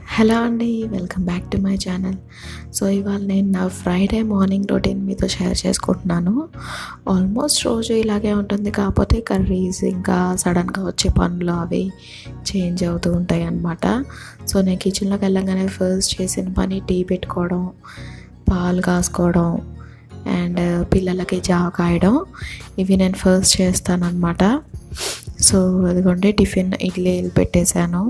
hello అండి welcome back to my channel so ఇవాళ నేను నా ఫ్రైడే మార్నింగ్ రొటీన్ మీతో షేర్ చేసుకుంటున్నాను ఆల్మోస్ట్ రోజు ఇలాగే ఉంటుంది కాకపోతే కర్రీస్ ఇంకా సడన్గా వచ్చే పనులు అవి చేంజ్ అవుతూ ఉంటాయి అన్నమాట సో నేను కిచెన్లోకి వెళ్ళగానే ఫస్ట్ చేసిన పని టీ పెట్టుకోవడం పాలు కాసుకోవడం అండ్ పిల్లలకి జావ కాయడం ఇవి నేను ఫస్ట్ చేస్తానన్నమాట సో అదిగోండి టిఫిన్ ఇడ్లీ పెట్టేశాను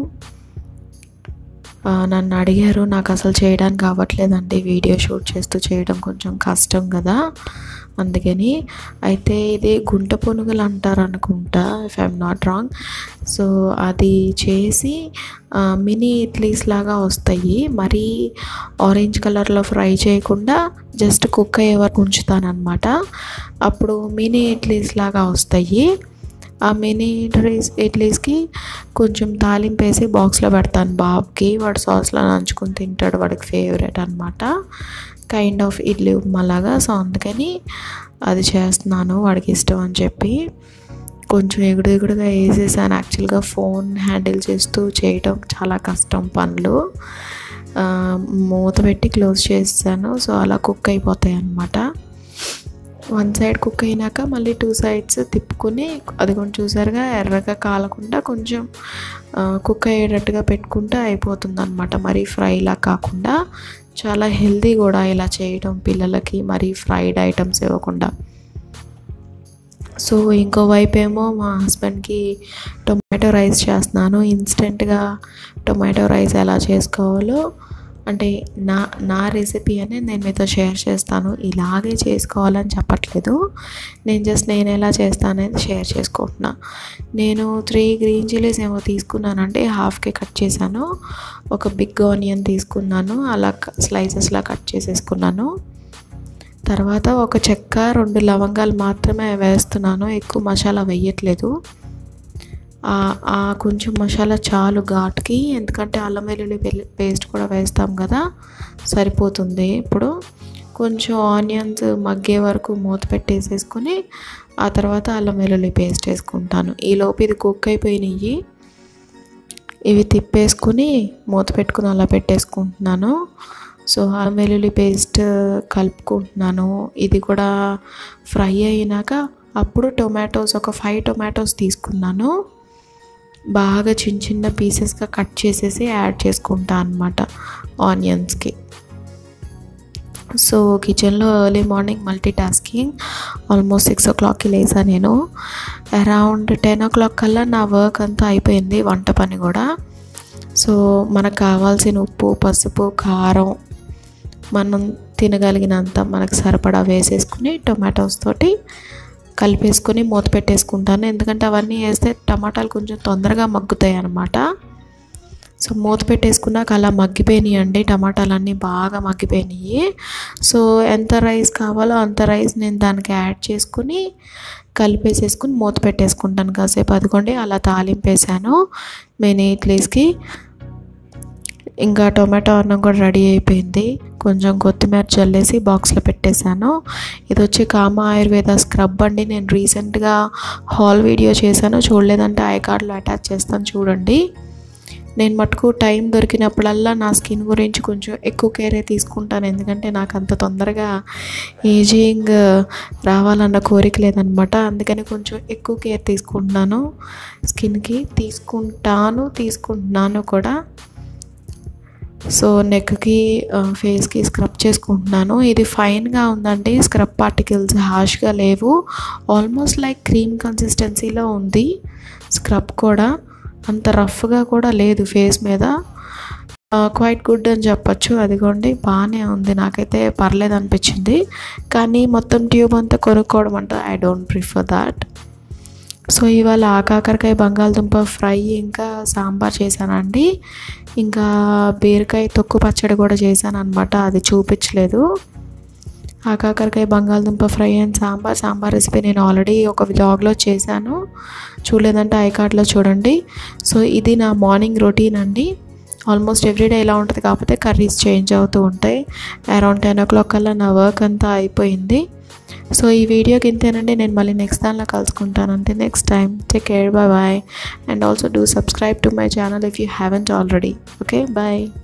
ఆ, నన్ను అడిగారు నాకు అసలు చేయడానికి అవ్వట్లేదండి వీడియో షూట్ చేస్తూ చేయడం కొంచెం కష్టం కదా అందుకని అయితే ఇది గుంట పునుగులు అంటారు అనుకుంటా if I'm not wrong so అది చేసి ఆ, మినీ ఇడ్లీస్ లాగా వస్తాయి మరీ ఆరెంజ్ కలర్లో ఫ్రై చేయకుండా జస్ట్ కుక్ అయ్యే వరకు ఉంచుతానమాట అప్పుడు మినీ ఇడ్లీస్ లాగా వస్తాయి ఆ మినీ ఇడ్లీస్ ఇడ్లీస్కి కొంచెం తాలింపు వేసి బాక్స్లో పెడతాను బాబుకి వాడు సాస్లో నంచుకొని తింటాడు వాడికి ఫేవరెట్ అనమాట కైండ్ ఆఫ్ ఇడ్లీ ఉప్మా లాగా సో అందుకని అది చేస్తున్నాను వాడికి ఇష్టం అని చెప్పి కొంచెం ఎగుడు ఎగుడుగా వేసేసాను యాక్చువల్గా ఫోన్ హ్యాండిల్ చేస్తూ చేయడం చాలా కష్టం పనులు ఆ, మూత పెట్టి క్లోజ్ చేసాను సో అలా కుక్ అయిపోతాయి అన్నమాట వన్ సైడ్ కుక్ అయినాక మళ్ళీ టూ సైడ్స్ తిప్పుకొని అది కొంచెం చూసారుగా ఎర్రగా కాలకుండా కొంచెం కుక్ అయ్యేటట్టుగా పెట్టుకుంటే అయిపోతుంది అనమాట మరీ ఫ్రైలా కాకుండా చాలా హెల్తీ కూడా ఇలా చేయడం పిల్లలకి మరీ ఫ్రైడ్ ఐటమ్స్ ఇవ్వకుండా సో ఇంకో వైపు ఏమో మా హస్బెండ్కి టొమాటో రైస్ చేస్తున్నాను ఇన్స్టెంట్గా టొమాటో రైస్ ఎలా చేసుకోవాలో అంటే నా నా రెసిపీ అనేది నేను మీతో షేర్ చేస్తాను ఇలాగే చేసుకోవాలని చెప్పట్లేదు నేను జస్ట్ నేను ఎలా చేస్తాను అనేది షేర్ చేసుకుంటున్నా నేను త్రీ గ్రీన్ చిల్లీస్ ఏమో తీసుకున్నానంటే హాఫ్కి కట్ చేశాను ఒక బిగ్ ఆనియన్ తీసుకున్నాను అలా స్లైసెస్లా కట్ చేసేసుకున్నాను తర్వాత ఒక చెక్క రెండు లవంగాలు మాత్రమే వేస్తున్నాను ఎక్కువ మసాలా వేయట్లేదు ఆ- ఆ కొంచెం మసాలా చాలు ఘాట్కి ఎందుకంటే అల్లం వెల్లుల్లి పెల్లి- పేస్ట్ కూడా వేస్తాం కదా సరిపోతుంది ఇప్పుడు కొంచెం ఆనియన్స్ మగ్గే వరకు మూత పెట్టేసేసుకొని ఆ తర్వాత అల్లం వెల్లుల్లి పేస్ట్ వేసుకుంటాను ఈలోపు ఇది కుక్ అయిపోయినాయి ఇవి తిప్పేసుకుని మూత పెట్టుకుని అలా పెట్టేసుకుంటున్నాను సో అల్లం వెల్లుల్లి పేస్ట్ కలుపుకుంటున్నాను ఇది కూడా ఫ్రై అయినాక అప్పుడు టొమాటోస్ ఒక ఫైవ్ టొమాటోస్ తీసుకున్నాను బాగా చిన్న చిన్న పీసెస్గా కట్ చేసేసి యాడ్ చేసుకుంటా అనమాట ఆనియన్స్కి సో కిచెన్లో early morning multitasking almost six ఓ క్లాక్కి లేసా నేను అరౌండ్ టెన్ ఓ క్లాక్ కల్లా నా వర్క్ అంతా అయిపోయింది వంట పని కూడా సో మనకు కావాల్సిన ఉప్పు పసుపు కారం మనం తినగలిగినంత మనకు సరిపడా వేసేసుకుని టొమాటోస్ తోటి కలిపేసుకొని మూత పెట్టేసుకుంటాను ఎందుకంటే అవన్నీ వేస్తే టమాటాలు కొంచెం తొందరగా మగ్గుతాయి అన్నమాట సో మూత పెట్టేసుకున్నాక అలా మగ్గిపోయినాయండి టమాటాలన్నీ బాగా మగ్గిపోయినాయి సో ఎంత రైస్ కావాలో అంత రైస్ నేను దానికి యాడ్ చేసుకుని కలిపేసేసుకుని మూత పెట్టేసుకుంటాను కాసేపు అదిగోండి అలా తాలింపు వేసాను మెయిన్ ఇడ్లీస్కి ఇంకా టొమాటో అన్నం కూడా రెడీ అయిపోయింది కొంచెం కొత్తిమీర చల్లేసి బాక్స్లో పెట్టేశాను ఇది వచ్చి కామ ఆయుర్వేద స్క్రబ్ అండి నేను రీసెంట్గా హాల్ వీడియో చేశాను చూడలేదంటే ఐ కార్డ్లో అటాచ్ చేస్తాను చూడండి నేను మటుకు టైం దొరికినప్పుడల్లా నా స్కిన్ గురించి కొంచెం ఎక్కువ కేరే తీసుకుంటాను ఎందుకంటే నాకు అంత తొందరగా ఏజింగ్ రావాలన్న కోరిక లేదనమాట అందుకని కొంచెం ఎక్కువ కేర్ తీసుకుంటున్నాను స్కిన్కి తీసుకుంటాను తీసుకుంటున్నాను కూడా సో నెక్కి ఫేస్కి స్క్రబ్ చేసుకుంటున్నాను ఇది ఫైన్గా ఉందండి స్క్రబ్ పార్టికల్స్ హాష్గా లేవు ఆల్మోస్ట్ లైక్ క్రీమ్ కన్సిస్టెన్సీలో ఉంది స్క్రబ్ కూడా అంత రఫ్గా కూడా లేదు ఫేస్ మీద క్వైట్ గుడ్ అని చెప్పొచ్చు అదిగోండి బాగానే ఉంది నాకైతే పర్లేదు అనిపించింది కానీ మొత్తం ట్యూబ్ అంతా కొనుక్కోవడం అంటే I don't prefer that so ఇవాళ ఆకాకరకాయ బంగాళదుంప ఫ్రై ఇంకా సాంబార్ చేశానండి ఇంకా బీరకాయ తొక్కు పచ్చడి కూడా చేశాను అనమాట అది చూపించలేదు ఆకాకరకాయ బంగాళదుంప fry and sambar sambar recipe నేను ఆల్రెడీ ఒక వ్లాగ్లో చేశాను చూడలేదంటే ఐ కార్డ్లో చూడండి సో ఇది నా మార్నింగ్ రొటీన్ అండి ఆల్మోస్ట్ ఎవ్రీడే ఇలా ఉంటుంది కాకపోతే కర్రీస్ చేంజ్ అవుతూ ఉంటాయి అరౌండ్ టెన్ ఓ క్లాక్ కల్లా నా వర్క్ అంతా అయిపోయింది సో ఈ వీడియోకి ఇంతేనండి నేను మళ్ళీ నెక్స్ట్ దానిలో కలుసుకుంటాను అంటే next time take care bye bye and also do subscribe to my channel if you haven't already okay bye